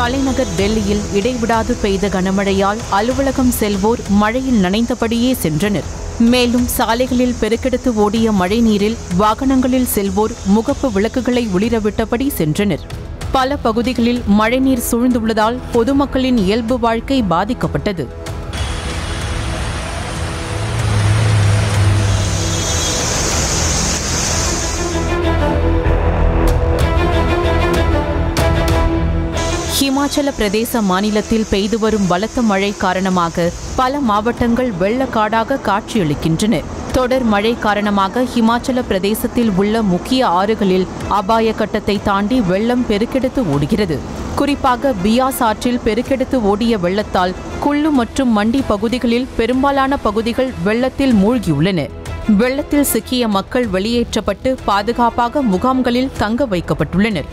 தலைநகர் டெல்லியில் இடைவிடாது பெய்த கனமழையால் அலுவலகம் செல்வோர் மழையில் நனைந்தபடியே சென்றனர் மேலும் சாலைகளில் பெருக்கெடுத்து ஓடிய மழைநீரில் வாகனங்களில் செல்வோர் முகப்பு விளக்குகளை ஒளிரவிட்டபடி சென்றனர் பல பகுதிகளில் மழைநீர் சூழ்ந்துள்ளதால் பொதுமக்களின் இயல்பு வாழ்க்கை பாதிக்கப்பட்டது ஹிமாச்சல பிரதேச மாநிலத்தில் பெய்து வரும் பலத்த மழை காரணமாக பல மாவட்டங்கள் வெள்ளக்காடாக காட்சியளிக்கின்றன தொடர் மழை காரணமாக ஹிமாச்சல பிரதேசத்தில் உள்ள முக்கிய ஆறுகளில் அபாய கட்டத்தை தாண்டி வெள்ளம் பெருக்கெடுத்து ஓடுகிறது குறிப்பாக பியாஸ் ஆற்றில் பெருக்கெடுத்து ஓடிய வெள்ளத்தால் குள்ளு மற்றும் மண்டி பகுதிகளில் பெரும்பாலான பகுதிகள் வெள்ளத்தில் மூழ்கியுள்ளன வெள்ளத்தில் சிக்கிய மக்கள் வெளியேற்றப்பட்டு பாதுகாப்பாக முகாம்களில் தங்க வைக்கப்பட்டுள்ளனர்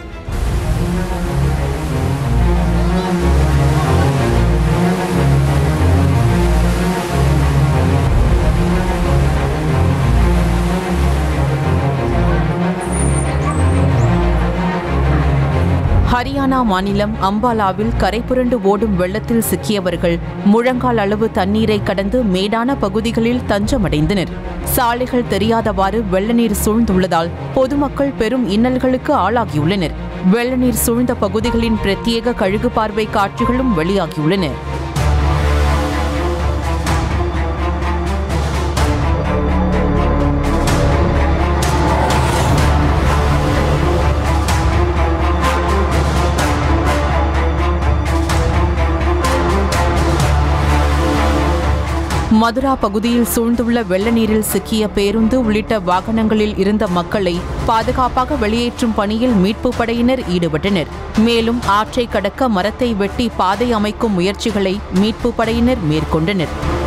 ஹரியானா மாநிலம் அம்பாலாவில் கரைபுரண்டு ஓடும் வெள்ளத்தில் சிக்கியவர்கள் முழங்கால் அளவு தண்ணீரை கடந்து மேடான பகுதிகளில் தஞ்சமடைந்தனர் சாலைகள் தெரியாதவாறு வெள்ள நீர் சூழ்ந்துள்ளதால் பொதுமக்கள் பெரும் இன்னல்களுக்கு ஆளாகியுள்ளனர் வெள்ள நீர் சூழ்ந்த பகுதிகளின் பிரத்யேக கழுகு பார்வை காட்சிகளும் வெளியாகியுள்ளன மதுரா பகுதியில் சூழ்ந்துள்ள வெள்ள நீரில் சிக்கிய பேருந்து உள்ளிட்ட வாகனங்களில் இருந்த மக்களை பாதுகாப்பாக வெளியேற்றும் பணியில் மீட்புப் படையினர் ஈடுபட்டனர் மேலும் ஆற்றை கடக்க மரத்தை வெட்டி பாதை அமைக்கும் முயற்சிகளை மீட்புப் படையினர் மேற்கொண்டனர்